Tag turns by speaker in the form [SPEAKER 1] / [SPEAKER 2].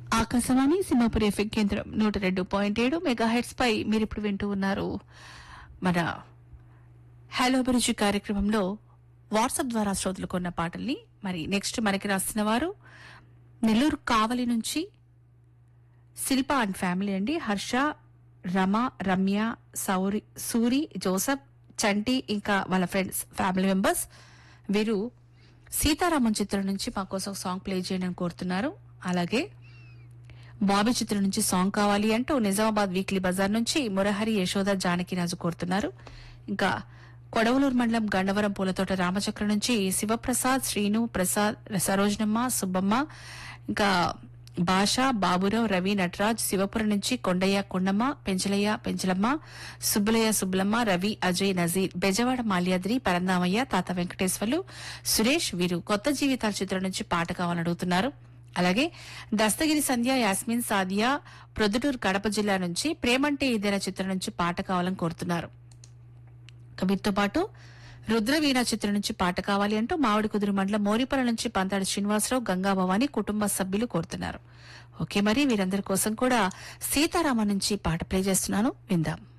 [SPEAKER 1] Akashvani Simhapuri FM కేంద్రం నూట రెండు పాయింట్ ఏడు మెగా హెడ్స్ పై మీరు ఇప్పుడు వింటూ ఉన్నారు మన హలో అభిరుచి కార్యక్రమంలో వాట్సాప్ ద్వారా శ్రోతలు కొన్న పాటల్ని మరి నెక్స్ట్ మనకి రాసిన వారు నెల్లూరు కావలి నుంచి శిల్ప అండ్ ఫ్యామిలీ అండి హర్ష రమ రమ్య సౌరి సూరి జోసఫ్ చంటి ఇంకా వాళ్ళ ఫ్రెండ్స్ ఫ్యామిలీ మెంబర్స్ వీరు సీతారామన్ చిత్రం నుంచి మా కోసం సాంగ్ ప్లే చేయండి అని కోరుతున్నారు అలాగే బాబీ చిత్రం నుంచి సాంగ్ కావాలి అంటూ నిజామాబాద్ వీక్లీ బజార్ నుంచి మురహరి యశోద జానకిరాజు కోరుతున్నారు ఇంకా కొడవలూరు మండలం గండవరం పూలతోట రామచక్రం నుంచి శివప్రసాద్ శ్రీను ప్రసాద్ సరోజనమ్మ సుబ్బమ్మ ఇంకా భాష బాబురావు రవి నటరాజ్ శివపురం నుంచి కొండయ్య కొండమ్మ పెంచలయ్య పెంచలమ్మ సుబ్బలయ్య సుబ్బలమ్మ రవి అజయ్ నజీర్ బెజవాడ మాల్యాద్రి పరందామయ్య తాత వెంకటేశ్వర్లు సురేష్ వీరు కొత్త జీవితాల చిత్రం నుంచి పాట కావాలని అడుగుతున్నారు అలాగే దస్తగిరి సంధ్య యాస్మిన్ సాదియా ప్రొద్దుటూరు కడప జిల్లా నుంచి ప్రేమంటే ఇదేనా చిత్రం నుంచి పాట కావాలని కోరుతున్నారు ఇక వీరితో పాటు రుద్రవీణ చిత్రం నుంచి పాట కావాలి అంటూ మామిడి కుదురు మండలం మోరిపల నుంచి పంతాడు శ్రీనివాసరావు గంగా భవాని కుటుంబ సభ్యులు కోరుతున్నారు ఓకే మరి వీరందరి కోసం కూడా సీతారామ నుంచి పాట ప్లే చేస్తున్నాను విందాం